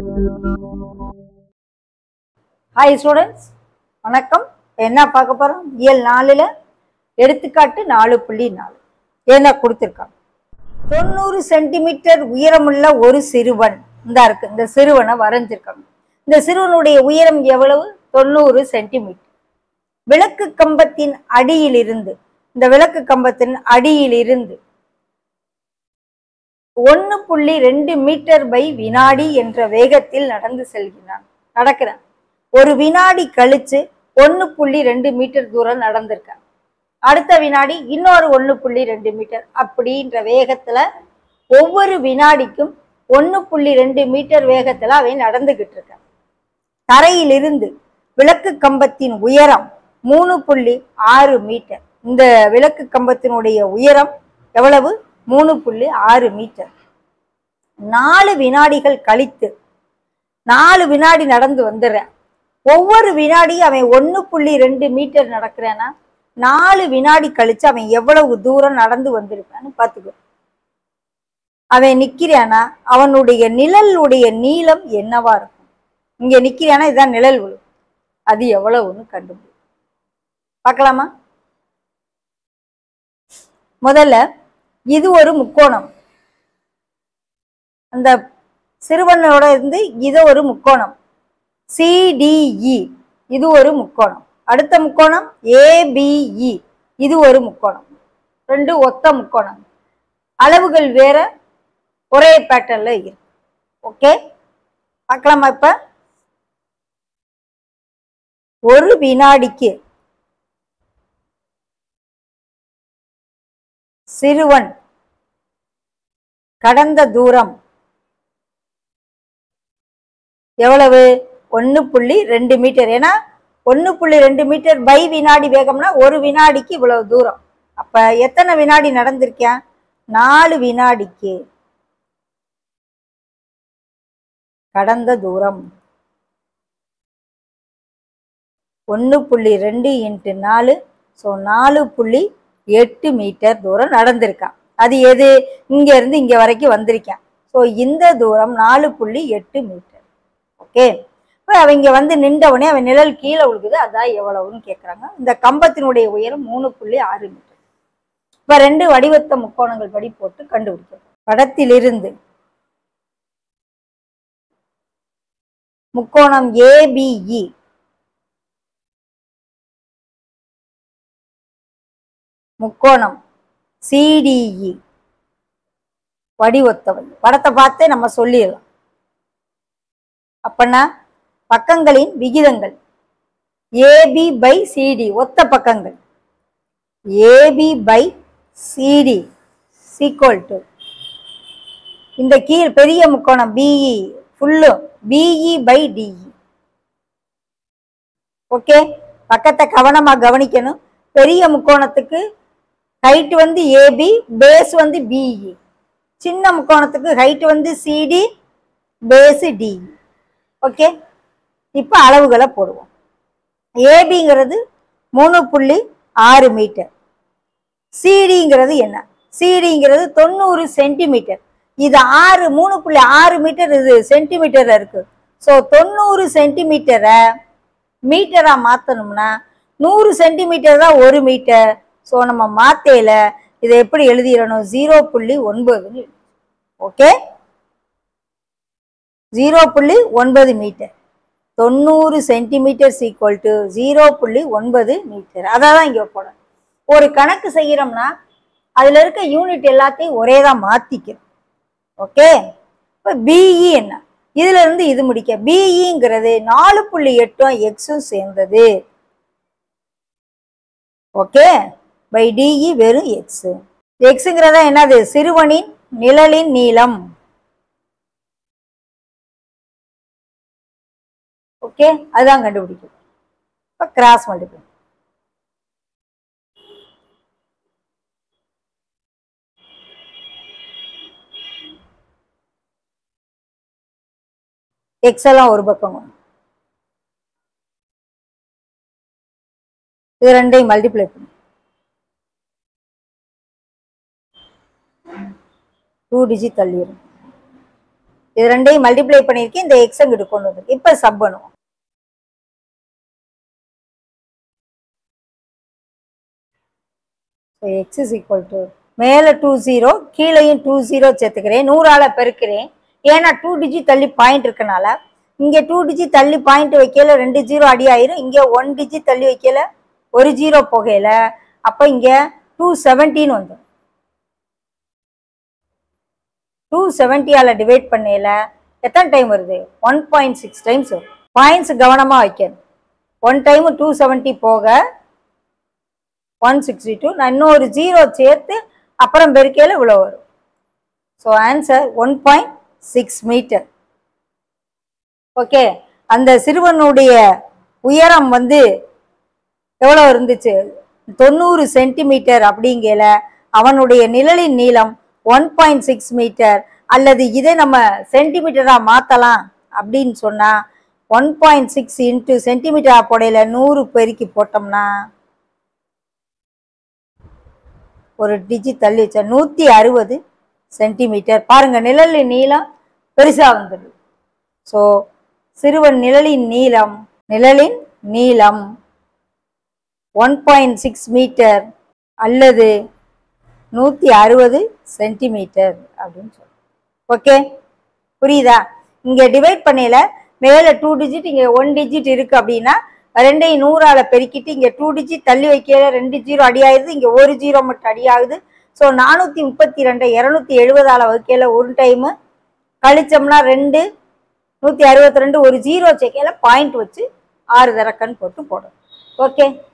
Hi students வணக்கம் இப்ப என்ன பார்க்க போறோம் இயல் நாலுல எடுத்துக்காட்டு நாலு புள்ளி நாலு என்ன கொடுத்துருக்காங்க தொண்ணூறு சென்டிமீட்டர் உயரமுள்ள ஒரு சிறுவன் இந்த இருக்கு இந்த சிறுவனை வரைஞ்சிருக்காங்க இந்த சிறுவனுடைய உயரம் எவ்வளவு தொண்ணூறு சென்டிமீட்டர் விளக்கு கம்பத்தின் அடியிலிருந்து இந்த விளக்கு கம்பத்தின் அடியிலிருந்து ஒன்னு புள்ளி ரெண்டு மீட்டர் பை வினாடி என்ற வேகத்தில் நடந்து செல்கிறான் நடக்கிறான் ஒரு வினாடி கழிச்சு ஒன்னு புள்ளி ரெண்டு மீட்டர் தூரம் நடந்திருக்கான் அடுத்த வினாடி இன்னொரு ஒன்னு புள்ளி ரெண்டு மீட்டர் அப்படின்ற வேகத்துல ஒவ்வொரு வினாடிக்கும் ஒன்னு புள்ளி ரெண்டு மீட்டர் வேகத்துல அவன் நடந்துகிட்டு இருக்கான் தரையிலிருந்து விளக்கு கம்பத்தின் உயரம் மூணு புள்ளி ஆறு மீட்டர் இந்த விளக்கு கம்பத்தினுடைய உயரம் எவ்வளவு மூணு புள்ளி ஆறு மீட்டர் நாலு வினாடிகள் கழித்து நாலு வினாடி நடந்து வந்துடுறேன் ஒவ்வொரு வினாடியும் அவன் ஒன்று புள்ளி ரெண்டு மீட்டர் நடக்கிறான்னா நாலு வினாடி கழிச்சு அவன் எவ்வளவு தூரம் நடந்து வந்திருப்பான்னு பார்த்துக்கோ அவன் நிக்கிறானா அவனுடைய நிழலுடைய நீளம் என்னவா இருக்கும் இங்க நிக்கிறானா இதுதான் நிழல் விழு அது எவ்வளவுன்னு கண்டுபிடி பார்க்கலாமா முதல்ல இது ஒரு முக்கோணம் அந்த சிறுவனோட இருந்து இது ஒரு முக்கோணம் சிடிஇ இது ஒரு முக்கோணம் அடுத்த முக்கோணம் ஏபிஇ இது ஒரு முக்கோணம் ரெண்டு ஒத்த முக்கோணம் அளவுகள் வேற ஒரே பேட்டர்ன்ல இருக்கு ஓகே பார்க்கலாமா இப்ப ஒரு வினாடிக்கு சிறுவன் கடந்த தூரம் எவ்வளவு ஒன்று புள்ளி ரெண்டு மீட்டர் ஏன்னா ஒன்று புள்ளி ரெண்டு மீட்டர் பை வினாடி வேகம்னா ஒரு வினாடிக்கு இவ்வளவு தூரம் அப்ப எத்தனை வினாடி நடந்திருக்கேன் நாலு வினாடிக்கு கடந்த தூரம் ஒன்று புள்ளி ரெண்டு இன்ட்டு நாலு ஸோ நாலு புள்ளி எட்டு மீட்டர் தூரம் நடந்திருக்கான் அது எது இங்க இருந்து இங்க வரைக்கும் வந்திருக்கேன் ஸோ இந்த தூரம் நாலு புள்ளி எட்டு மீட்டர் ஓகே இப்போ அவங்க வந்து நின்றவனே அவன் நிழல் கீழே விழுகுது அதான் எவ்வளவுன்னு கேட்குறாங்க இந்த கம்பத்தினுடைய உயரம் மூணு புள்ளி ஆறு மீட்டர் இப்போ ரெண்டு வடிவத்த முக்கோணங்கள் படி போட்டு கண்டுபிடிக்கிறோம் படத்திலிருந்து முக்கோணம் ஏபிஇ முக்கோணம் சிடிஇ வடிவொத்தவை படத்தை பார்த்தே நம்ம சொல்லிடலாம் அப்பனா பக்கங்களின் விகிதங்கள் ஏபி பை சிடி ஒத்த பக்கங்கள் AB by CD equal to இந்த கீழ் பெரிய முக்கோணம் BE full BE by DE okay பக்கத்தை கவனமா கவனிக்கணும் பெரிய முக்கோணத்துக்கு ஹைட் வந்து ஏபி பேஸ் வந்து பிஇ சின்ன முக்கோணத்துக்கு ஹைட் வந்து சிடி பேஸ் டிஇ ஓகே இப்போ அளவுகளை போடுவோம் ஏபிங்கிறது மூணு புள்ளி ஆறு மீட்டர் சிடிங்கிறது என்ன சிடிங்கிறது தொண்ணூறு சென்டிமீட்டர் இது ஆறு மூணு புள்ளி ஆறு மீட்டர் இது சென்டிமீட்டர்ல இருக்கு ஸோ தொண்ணூறு சென்டிமீட்டரை மீட்டரா மாத்தணும்னா நூறு சென்டிமீட்டர் தான் ஒரு மீட்டர் ஸோ நம்ம மாத்தையில இதை எப்படி எழுதிடணும் ஜீரோ புள்ளி ஒன்பதுன்னு ஓகே ஜீரோ புள்ளி ஒன்பது மீட்டர் தொண்ணூறு சென்டிமீட்டர் ஈக்குவல் டு ஜீரோ புள்ளி ஒன்பது மீட்டர் அதை தான் இங்கே போடணும் ஒரு கணக்கு செய்கிறோம்னா அதில் இருக்க யூனிட் எல்லாத்தையும் ஒரே தான் மாற்றிக்கிறோம் ஓகே இப்போ பிஇ என்ன இதுல இருந்து இது முடிக்க பிஇங்கிறது நாலு புள்ளி எட்டும் எக்ஸும் சேர்ந்தது ஓகே பை டிஇ வெறும் எக்ஸ் எக்ஸுங்கிறதா என்னது சிறுவனின் நிழலின் நீளம் ஓகே அதுதான் கண்டுபிடிக்கும் இப்போ கிராஸ் மல்டிபிள் எக்ஸ் எல்லாம் ஒரு பக்கம் கொண்டு. இது ரெண்டையும் மல்டிப்ளை பண்ணு டூ டிஜிட் தள்ளிடும் இது ரெண்டையும் மல்டிப்ளை பண்ணியிருக்கேன் இந்த எக்ஸ் அங்கிட்டு கொண்டு வந்து இப்போ சப் பண்ணுவோம் so x is equal to மேலே டூ ஜீரோ கீழேயும் டூ ஜீரோ சேர்த்துக்கிறேன் நூறால பெருக்கிறேன் ஏன்னா டூ டிஜிட் தள்ளி பாயிண்ட் இருக்கனால இங்கே டூ டிஜிட் தள்ளி பாயிண்ட் வைக்கல ரெண்டு ஜீரோ அடி ஆயிரும் இங்கே ஒன் டிஜிட் தள்ளி வைக்கல ஒரு ஜீரோ போகையில அப்போ இங்கே டூ செவன்டீன் வந்துடும் டூ செவன்ட்டியால் டிவைட் பண்ணையில எத்தனை டைம் வருது ஒன் பாயிண்ட் சிக்ஸ் டைம்ஸ் வரும் பாயிண்ட்ஸ் கவனமாக வைக்கணும் ஒன் டைம் டூ செவன்ட்டி போக ஒன் சிக்ஸ்டி டூ நான் இன்னொரு ஜீரோ சேர்த்து அப்புறம் பெருக்கையில் இவ்வளோ வரும் so answer one point six metre okay அந்த சிறுவனுடைய உயரம் வந்து எவ்வளோ இருந்துச்சு தொண்ணூறு சென்டிமீட்டர் அப்படிங்கல அவனுடைய நிழலின் நீளம் ஒன் பாயிண்ட் சிக்ஸ் மீட்டர் அல்லது இதை நம்ம சென்டிமீட்டராக மாற்றலாம் அப்படின்னு சொன்னால் one point six into centimetre போடையில நூறு பெருக்கி போட்டோம்னா ஒரு டிஜிட் தள்ளி வச்சா நூற்றி அறுபது சென்டிமீட்டர் பாருங்க நிழலின் நீளம் பெருசாக வந்துடுது ஸோ சிறுவன் நிழலின் நீளம் நிழலின் நீளம் ஒன் பாயிண்ட் சிக்ஸ் மீட்டர் அல்லது நூற்றி அறுபது சென்டிமீட்டர் அப்படின்னு சொல்லுவோம் ஓகே புரியுதா இங்கே டிவைட் பண்ணையில மேலே டூ டிஜிட் இங்கே ஒன் டிஜிட் இருக்கு அப்படின்னா ரெண்டையும் நூறால பெருக்கிட்டு இங்கே டூ டிஜிட் தள்ளி வைக்கல ரெண்டு ஜீரோ அடி ஆகுது இங்கே ஒரு ஜீரோ மட்டும் அடி ஆகுது ஸோ நானூற்றி முப்பத்தி ரெண்டை இரநூத்தி எழுபதால வைக்கல ஒரு டைமு கழிச்சோம்னா ரெண்டு நூற்றி அறுபத்தி ரெண்டு ஒரு ஜீரோ செக்கையில் பாயிண்ட் வச்சு ஆறு தரக்கன் போட்டு போடும் ஓகே